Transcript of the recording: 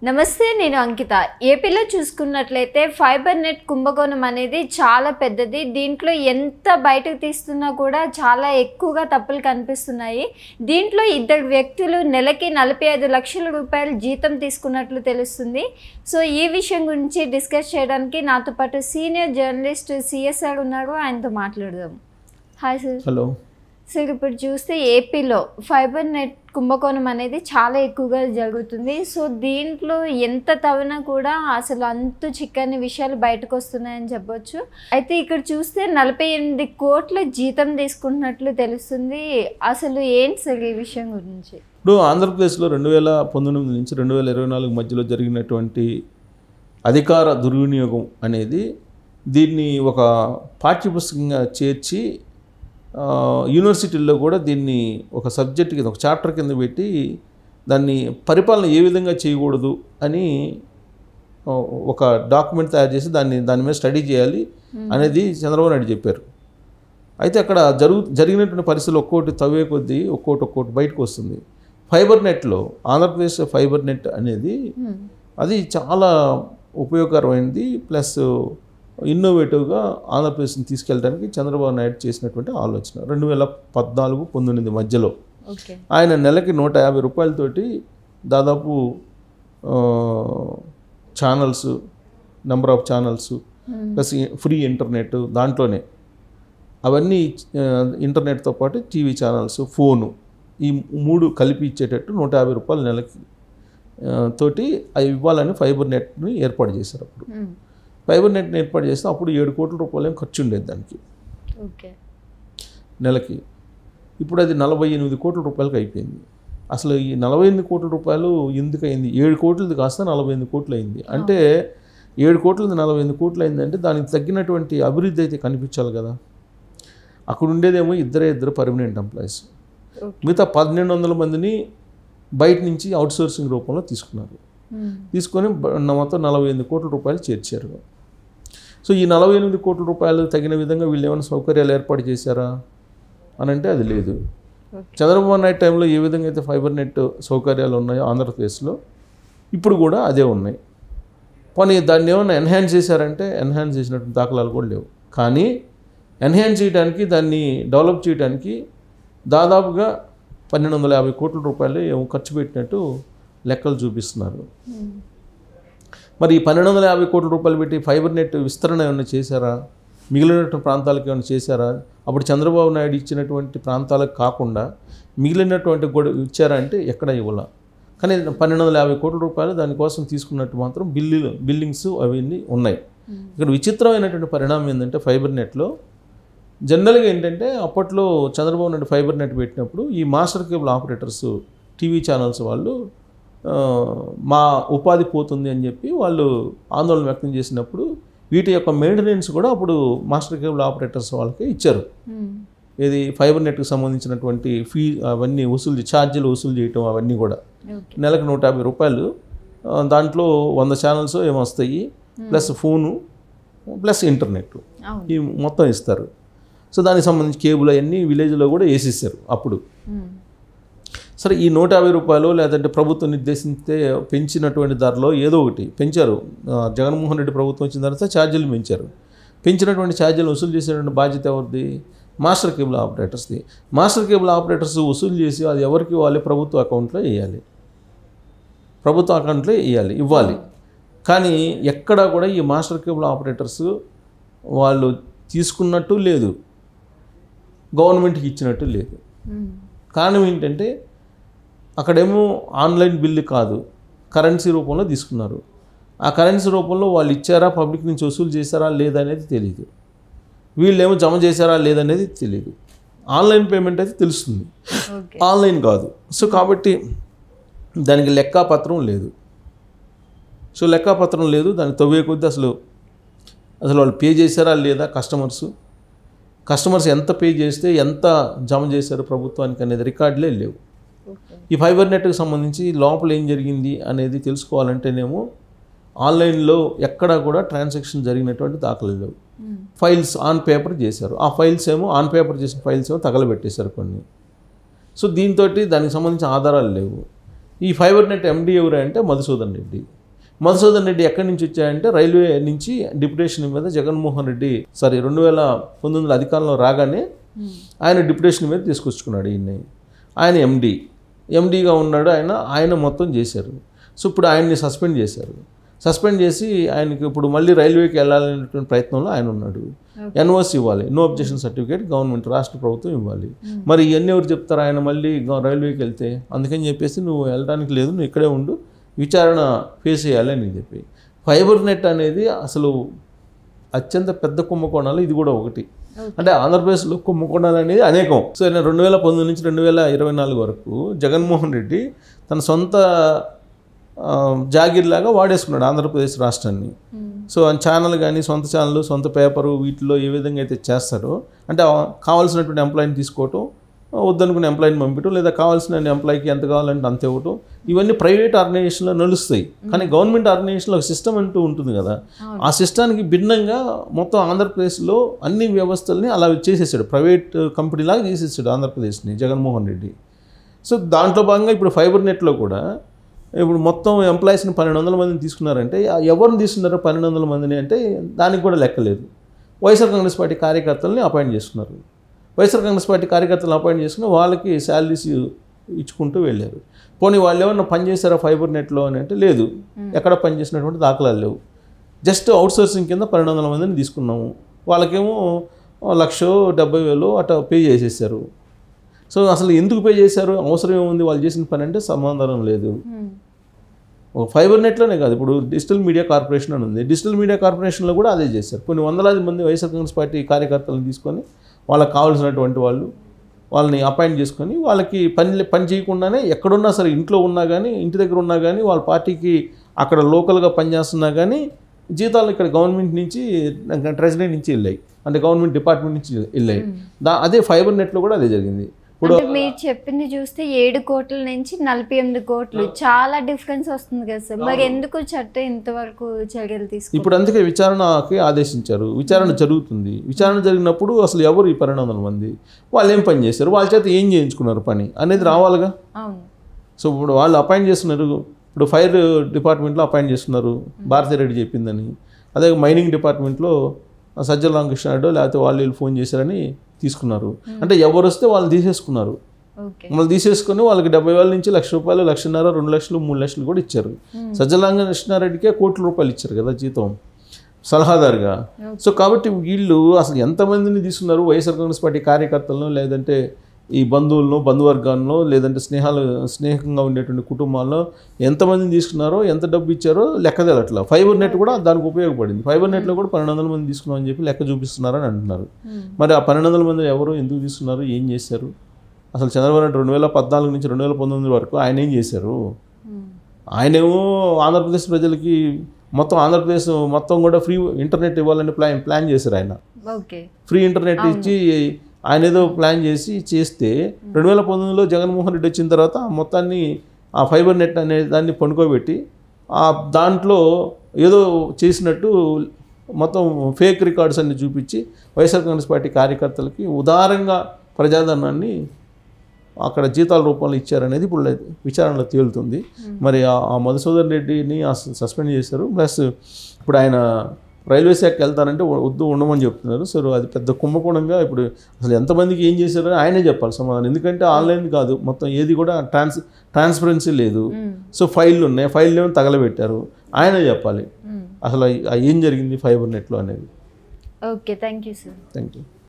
నమస్తే నేను అంకిత ఏపీలో చూసుకున్నట్లయితే ఫైబర్ నెట్ కుంభకోణం అనేది చాలా పెద్దది దీంట్లో ఎంత బయటకు తీస్తున్నా కూడా చాలా ఎక్కువగా తప్పులు కనిపిస్తున్నాయి దీంట్లో ఇద్దరు వ్యక్తులు నెలకి నలభై ఐదు లక్షల రూపాయలు జీతం తీసుకున్నట్లు తెలుస్తుంది సో ఈ విషయం గురించి డిస్కస్ చేయడానికి నాతో పాటు సీనియర్ జర్నలిస్ట్ సిఎస్ఆర్ ఉన్నారు ఆయనతో మాట్లాడదాం హాయ్ సార్ హలో సార్ ఇప్పుడు చూస్తే ఏపీలో ఫైబర్ నెట్ కుంభకోణం అనేది చాలా ఎక్కువగా జరుగుతుంది సో దీంట్లో ఎంత తవ్వినా కూడా అసలు అంతు చిక్కని విషయాలు బయటకు వస్తున్నాయని చెప్పొచ్చు అయితే ఇక్కడ చూస్తే నలభై ఎనిమిది కోట్ల జీతం తీసుకుంటున్నట్లు తెలుస్తుంది అసలు ఏంటి సార్ ఈ విషయం గురించి ఇప్పుడు ఆంధ్రప్రదేశ్లో రెండు వేల పంతొమ్మిది నుంచి రెండు వేల ఇరవై నాలుగు మధ్యలో జరిగినటువంటి అధికార దుర్వినియోగం అనేది దీన్ని ఒక పాఠ్యపుస్తకంగా చేర్చి ఆ, యూనివర్సిటీల్లో కూడా దీన్ని ఒక సబ్జెక్ట్ కింద ఒక చాప్టర్ కింద పెట్టి దాన్ని పరిపాలన ఏ విధంగా చేయకూడదు అని ఆ, ఒక డాక్యుమెంట్ తయారు చేసి దాన్ని దాని మీద స్టడీ చేయాలి అనేది చంద్రబాబు నాయుడు చెప్పారు అయితే అక్కడ జరుగు జరిగినటువంటి పరిస్థితులు ఒక్కోటి తవ్వే కొద్దీ ఒక్కోటి ఒక్కోటి బయటకు వస్తుంది ఫైబర్ నెట్లో ఆంధ్రప్రదేశ్ ఫైబర్ నెట్ అనేది అది చాలా ఉపయోగకరమైనది ప్లస్ ఇన్నోవేటివ్గా ఆంధ్రప్రదేశ్ని తీసుకెళ్ళడానికి చంద్రబాబు నాయుడు చేసినటువంటి ఆలోచన రెండు వేల పద్నాలుగు పంతొమ్మిది మధ్యలో ఓకే ఆయన నెలకి నూట యాభై రూపాయలతోటి దాదాపు ఆ, channels number of channels plus free internet దాంట్లోనే అవన్నీ ఆ, ఇంటర్నెట్తో పాటు టీవీ ఛానల్స్ ఫోను ఈ మూడు కలిపి ఇచ్చేటట్టు నూట యాభై రూపాయల నెలకి ఆ, తోటి అవి ఇవ్వాలని ఫైబర్ నెట్ని ఏర్పాటు చేశారు అప్పుడు ఫైబర్ నెట్ని ఏర్పాటు చేస్తే అప్పుడు ఏడు కోట్ల రూపాయలు ఏం ఖర్చు ఉండేది దానికి ఓకే నెలకి ఇప్పుడు అది నలభై ఎనిమిది కోట్ల రూపాయలకి అయిపోయింది అసలు ఈ నలభై ఎనిమిది కోట్ల రూపాయలు ఎందుకు అయింది ఏడు కోట్లది కాస్త నలభై ఎనిమిది కోట్లు అయింది అంటే ఏడు కోట్లది నలభై ఎనిమిది కోట్లు అయిందంటే దానికి తగ్గినటువంటి అభివృద్ధి అయితే కనిపించాలి కదా అక్కడ ఉండేదేమో ఇద్దరే ఇద్దరు పర్మనెంట్ ఎంప్లాయీస్ ఓకే మిగతా పన్నెండు వందల మందిని బయట నుంచి అవుట్సోర్సింగ్ రూపంలో తీసుకున్నారు తీసుకొని బ- మొత్తం నలభై ఎనిమిది కోట్ల రూపాయలు చేర్చారు సో ఈ నలభై ఎనిమిది కోట్ల రూపాయలు తగిన విధంగా వీళ్ళు ఏమైనా సౌకర్యాలు ఏర్పాటు చేశారా అని అంటే అది లేదు ఓకే చంద్రబాబు నాయుడు టైంలో ఏ విధంగా అయితే ఫైబర్ నెట్ సౌకర్యాలు ఉన్నాయో ఆంధ్రప్రదేశ్లో ఇప్పుడు కూడా అదే ఉన్నాయి పోనీ దాన్ని ఏమైనా ఎన్హాన్స్ చేశారంటే ఎన్హాన్స్ చేసినటువంటి దాఖలాలు కూడా లేవు కానీ ఎన్హాన్స్ చేయడానికి దాన్ని డెవలప్ చేయడానికి దాదాపుగా పన్నెండు వందల యాభై కోట్ల రూపాయలు ఏమో ఖర్చు పెట్టినట్టు లెక్కలు చూపిస్తున్నారు మరి ఈ పన్నెండు వందల యాభై కోట్ల రూపాయలు పెట్టి ఫైబర్ నెట్ విస్తరణ ఏమైనా చేశారా మిగిలినటువంటి ప్రాంతాలకు ఏమైనా చేశారా అప్పుడు చంద్రబాబు నాయుడు ఇచ్చినటువంటి ప్రాంతాలకు కాకుండా మిగిలినటువంటి కూడా ఇచ్చారా అంటే ఎక్కడ ఇవ్వాల కానీ పన్నెండు వందల యాభై కోట్ల రూపాయలు దానికోసం తీసుకున్నట్టు మాత్రం బిల్లు బిల్డింగ్స్ అవన్నీ ఉన్నాయి ఇక్కడ విచిత్రమైనటువంటి పరిణామం ఏంటంటే ఫైబర్ నెట్లో జనరల్గా ఏంటంటే అప్పట్లో చంద్రబాబు నాయుడు ఫైబర్ నెట్ పెట్టినప్పుడు ఈ master cable operators TV channels వాళ్ళు ఆ, మా ఉపాధి పోతుంది అని చెప్పి వాళ్ళు ఆందోళన వ్యక్తం చేసినప్పుడు వీటి యొక్క మెయింటెనెన్స్ కూడా అప్పుడు మాస్టర్ కేబుల్ ఆపరేటర్స్ వాళ్ళకి ఇచ్చారు ఇది ఫైబర్ నెట్కి సంబంధించినటువంటి ఫీ అవన్నీ వసూలు ఛార్జీలు వసూలు చేయటం అవన్నీ కూడా ఓకే నెలకు నూట యాభై రూపాయలు ఆ, దాంట్లో వంద ఛానల్స్ ఏమొస్తాయి ప్లస్ ఫోను ప్లస్ ఇంటర్నెట్ అవును ఈ మొత్తం ఇస్తారు సో దానికి సంబంధించి కేబుల్ అవన్నీ విలేజ్లో కూడా వేసేసారు అప్పుడు సరే ఈ నూట యాభై రూపాయలు లేదంటే ప్రభుత్వం నిర్దేశిస్తే పెంచినటువంటి ధరలో ఏదో ఒకటి పెంచారు ఆ, జగన్మోహన్ రెడ్డి ప్రభుత్వం వచ్చిన తర్వాత ఛార్జీలు పెంచారు పెంచినటువంటి ఛార్జీలు వసూలు చేసేటువంటి బాధ్యత ఎవరిది మాస్టర్ కేబుల్ ఆపరేటర్స్ది మాస్టర్ కేబుల్ ఆపరేటర్స్ వసూలు చేసి అది ఎవరికి ఇవ్వాలి ప్రభుత్వ అకౌంట్లో వేయాలి ప్రభుత్వ అకౌంట్లో వేయాలి ఇవ్వాలి కానీ ఎక్కడా కూడా ఈ మాస్టర్ కేబుల్ ఆపరేటర్స్ వాళ్ళు తీసుకున్నట్టు లేదు గవర్నమెంట్కి ఇచ్చినట్టు లేదు కారణం ఏంటంటే అక్కడేమో ఆన్లైన్ బిల్లు కాదు కరెన్సీ రూపంలో తీసుకున్నారు ఆ కరెన్సీ రూపంలో వాళ్ళు ఇచ్చారా పబ్లిక్ నుంచి వసూలు చేశారా లేదనేది తెలియదు వీళ్ళేమో జమ చేశారా లేదనేది తెలియదు ఆన్లైన్ పేమెంట్ అయితే తెలుస్తుంది ఓకే ఆన్లైన్ కాదు సో కాబట్టి దానికి లెక్కాపత్రం లేదు సో లెక్కాపత్రం లేదు దానికి తవ్వే కొద్దీ అసలు అసలు వాళ్ళు పే చేశారా లేదా కస్టమర్స్ కస్టమర్స్ ఎంత పే చేస్తే ఎంత జమ చేశారు ప్రభుత్వానికి అనేది రికార్డులే లేవు ఓకే ఈ ఫైబర్ నెట్కి సంబంధించి లోపల ఏం జరిగింది అనేది తెలుసుకోవాలంటేనేమో ఆన్లైన్లో ఎక్కడా కూడా ట్రాన్సాక్షన్ జరిగినటువంటి దాఖలు లేవు ఫైల్స్ ఆన్ పేపర్ చేశారు ఆ ఫైల్స్ ఏమో ఆన్ పేపర్ చేసిన ఫైల్స్ ఏమో తగలబెట్టేశారు కొన్ని సో దీంతో దానికి సంబంధించిన ఆధారాలు లేవు ఈ ఫైబర్ నెట్ ఎండి ఎవరు అంటే మధుసూదన్ రెడ్డి మధుసూదన్ రెడ్డి ఎక్కడి నుంచి వచ్చాయంటే రైల్వే నుంచి డిప్యుటేషన్ మీద జగన్మోహన్ రెడ్డి సారీ రెండు వేల పంతొమ్మిదిలో అధికారంలో రాగానే ఆయన డిప్యుటేషన్ మీద తీసుకొచ్చుకున్నాడు ఈయన్ని ఆయన ఎండి ఎండీగా ఉన్నాడు ఆయన ఆయన మొత్తం చేశారు సో ఇప్పుడు ఆయన్ని సస్పెండ్ చేశారు సస్పెండ్ చేసి ఆయనకి ఇప్పుడు మళ్ళీ రైల్వేకి వెళ్ళాలనేటువంటి ప్రయత్నంలో ఆయన ఉన్నాడు ఎన్ఓసి ఇవ్వాలి నో అబ్జెక్షన్ సర్టిఫికేట్ గవర్నమెంట్ రాష్ట్ర ప్రభుత్వం ఇవ్వాలి మరి ఇవన్నీ ఎవరు చెప్తారు ఆయన మళ్ళీ గ- రైల్వేకి వెళ్తే అందుకని చెప్పేసి నువ్వు వెళ్ళడానికి లేదు నువ్వు ఇక్కడే ఉండు విచారణ ఫేస్ చేయాలి అని చెప్పి ఫైబర్ నెట్ అనేది అసలు అత్యంత పెద్ద కుంభకోణాలు ఇది కూడా ఒకటి అంటే ఆంధ్రప్రదేశ్లో కుంభకోణాలు అనేది అనేకం సో నేను రెండు వేల పంతొమ్మిది నుంచి రెండు వేల ఇరవై నాలుగు వరకు జగన్మోహన్ రెడ్డి తన సొంత ఆ, జాగీర్లాగా వాడేసుకున్నాడు ఆంధ్రప్రదేశ్ రాష్ట్రాన్ని సో ఆ ఛానల్ కానీ సొంత ఛానల్ సొంత పేపరు వీటిలో ఏ విధంగా అయితే చేస్తారో అంటే ఆ కావాల్సినటువంటి ఎంప్లాయీని తీసుకోవటం వద్దనుకున్న ఎంప్లాయీని పంపించడం లేదా కావాల్సిన ఎంప్లాయీకి ఎంత కావాలంటే అంత ఇవ్వటం ఇవన్నీ ప్రైవేట్ ఆర్గనైజేషన్లో నడుస్తాయి కానీ గవర్నమెంట్ ఆర్గనైజేషన్లో ఒక సిస్టమ్ అంటూ ఉంటుంది కదా ఆ సిస్టానికి భిన్నంగా మొత్తం ఆంధ్రప్రదేశ్లో అన్ని వ్యవస్థల్ని అలా చేసేసాడు ప్రైవేట్ కంపెనీ లాగా చేసేసాడు ఆంధ్రప్రదేశ్ని జగన్మోహన్ రెడ్డి సో దాంట్లో భాగంగా ఇప్పుడు ఫైబర్ నెట్లో కూడా ఇప్పుడు మొత్తం ఎంప్లాయీస్ని పన్నెండు వందల మందిని తీసుకున్నారంటే ఆ ఎవరిని తీసుకున్నారో పన్నెండు వందల మందిని అంటే దానికి కూడా లెక్కలేదు వైఎస్ఆర్ కాంగ్రెస్ పార్టీ కార్యకర్తల్ని అపాయింట్ చేసుకున్నారు వైఎస్ఆర్ కాంగ్రెస్ పార్టీ కార్యకర్తలను అపాయింట్ చేసుకుని వాళ్ళకి శాలరీస్ ఇచ్చుకుంటూ వెళ్ళారు పోనీ వాళ్ళు ఏమన్నా పని చేశారా ఫైబర్ నెట్లో అని అంటే లేదు ఎక్కడ పని చేసినటువంటి దాఖలాలు లేవు జస్ట్ అవుట్ సోర్సింగ్ కింద పన్నెండు వందల మందిని తీసుకున్నాము వాళ్ళకేమో లక్ష డెబ్బై వేలు అట్లా పే చేసేసారు సో అసలు ఎందుకు పే చేశారు అవసరం ఏముంది వాళ్ళు చేసిన పని అంటే సమాధానం లేదు ఒక ఫైబర్ నెట్లోనే కాదు ఇప్పుడు డిజిటల్ మీడియా కార్పొరేషన్ అని ఉంది డిజిటల్ మీడియా కార్పొరేషన్లో కూడా అదే చేశారు కొన్ని వందలాది మంది వైఎస్ఆర్ కాంగ్రెస్ పార్టీ కార్యకర్తలను తీసుకొని వాళ్ళకి కావాల్సినటువంటి వాళ్ళు వాళ్ళని అపాయింట్ చేసుకొని వాళ్ళకి పని పని చేయకుండానే ఎక్కడున్నా సరే ఇంట్లో ఉన్నా కానీ ఇంటి దగ్గర ఉన్నా కానీ వాళ్ళ పార్టీకి అక్కడ లోకల్గా పనిచేస్తున్నా కానీ జీతాలు ఇక్కడ గవర్నమెంట్ నుంచి ట్రెజరీ నుంచి వెళ్ళాయి అంటే గవర్నమెంట్ డిపార్ట్మెంట్ నుంచి వెళ్ళాయి దా అదే ఫైబర్ నెట్లో కూడా అదే జరిగింది ఇప్పుడు అంటే మీరు చెప్పింది చూస్తే ఏడు కోట్ల నుంచి నలభై ఎనిమిది కోట్లు చాలా డిఫరెన్స్ వస్తుంది కదా సార్ మరి ఎందుకు చట్టం ఇంతవరకు చర్యలు తీసుకు ఇప్పుడు అందుకే విచారణకి ఆదేశించారు విచారణ జరుగుతుంది విచారణ జరిగినప్పుడు అసలు ఎవరు ఈ పన్నెండు వందల మంది వాళ్ళు ఏం పని చేశారు వాళ్ళ చేత ఏం చేయించుకున్నారు పని అనేది రావాలిగా అవును సో ఇప్పుడు వాళ్ళు అపాయింట్ చేస్తున్నారు ఇప్పుడు ఫైర్ డిపార్ట్మెంట్లో అపాయింట్ చేస్తున్నారు భారతిరెడ్డి చెప్పిందని అదే మైనింగ్ డిపార్ట్మెంట్లో సజ్జల రామకృష్ణారెడ్డి లేకపోతే వాళ్ళు వీళ్ళు ఫోన్ చేశారని తీసుకున్నారు అంటే ఎవరు వస్తే వాళ్ళు తీసేసుకున్నారు ఓకే మళ్ళీ తీసేసుకొని వాళ్ళకి డెబ్బై వేల నుంచి లక్ష రూపాయలు లక్షన్నర రెండు లక్షలు మూడు లక్షలు కూడా ఇచ్చారు సజ్జలాంగ కృష్ణారెడ్డికే కోట్ల రూపాయలు ఇచ్చారు కదా జీతం సలహాదారుగా సో కాబట్టి వీళ్ళు అసలు ఎంతమందిని తీసుకున్నారు వైఎస్ఆర్ కాంగ్రెస్ పార్టీ కార్యకర్తలను లేదంటే ఈ బంధువులను బంధువర్గాలను లేదంటే స్నేహాలు స్నేహంగా ఉండేటువంటి కుటుంబాల్లో ఎంతమందిని తీసుకున్నారో ఎంత డబ్బు ఇచ్చారో లెక్క తెలట్లా ఫైబర్ నెట్ కూడా దానికి ఉపయోగపడింది ఫైబర్ నెట్లో కూడా పన్నెండు వందల మంది తీసుకున్నామని చెప్పి లెక్క చూపిస్తున్నారని అంటున్నారు మరి ఆ పన్నెండు వందల మంది ఎవరు ఎందుకు తీసుకున్నారు ఏం చేశారు అసలు చంద్రబాబు నాయుడు రెండు వేల పద్నాలుగు నుంచి రెండు వేల పంతొమ్మిది వరకు ఆయన ఏం చేశారు ఆయనేమో ఆంధ్రప్రదేశ్ ప్రజలకి మొత్తం ఆంధ్రప్రదేశ్ మొత్తం కూడా ఫ్రీ ఇంటర్నెట్ ఇవ్వాలని ప్లాన్ ప్లాన్ చేశారు ఆయన ఓకే ఫ్రీ ఇంటర్నెట్ ఇచ్చి ఆయన ఏదో ప్లాన్ చేసి చేస్తే రెండు వేల పంతొమ్మిదిలో జగన్మోహన్ రెడ్డి వచ్చిన తర్వాత ఆ మొత్తాన్ని ఆ ఫైబర్ నెట్ అనే దాన్ని పండుకోబెట్టి ఆ దాంట్లో ఏదో చేసినట్టు మొత్తం ఫేక్ రికార్డ్స్ అన్ని చూపించి వైఎస్ఆర్ కాంగ్రెస్ పార్టీ కార్యకర్తలకి ఉదారంగా ప్రజాధనాన్ని అక్కడ జీతాల రూపంలో ఇచ్చారనేది ఇప్పుడు లే- విచారణలో తేలుతుంది మరి ఆ- ఆ మధుసూదన్ రెడ్డిని అస- సస్పెండ్ చేశారు ప్లస్ ఇప్పుడు ఆయన రైల్వే శాఖకి వెళ్తారంటే వ- వద్దు ఉండమని చెప్తున్నారు సో అది పెద్ద కుంభకోణంగా ఇప్పుడు అసలు ఎంతమందికి ఏం చేశారో ఆయనే చెప్పాలి సమాధానం ఎందుకంటే ఆన్లైన్ కాదు మొత్తం ఏది కూడా ట్రాన్స్ ట్రాన్స్పరెన్సీ లేదు సో ఫైళ్ళు ఉన్నాయి ఫైల్ ఏమో తగలబెట్టారు ఆయనే చెప్పాలి అసలు ఆ- ఆ ఏం జరిగింది ఫైబర్ నెట్లో అనేది okay thank you sir thank you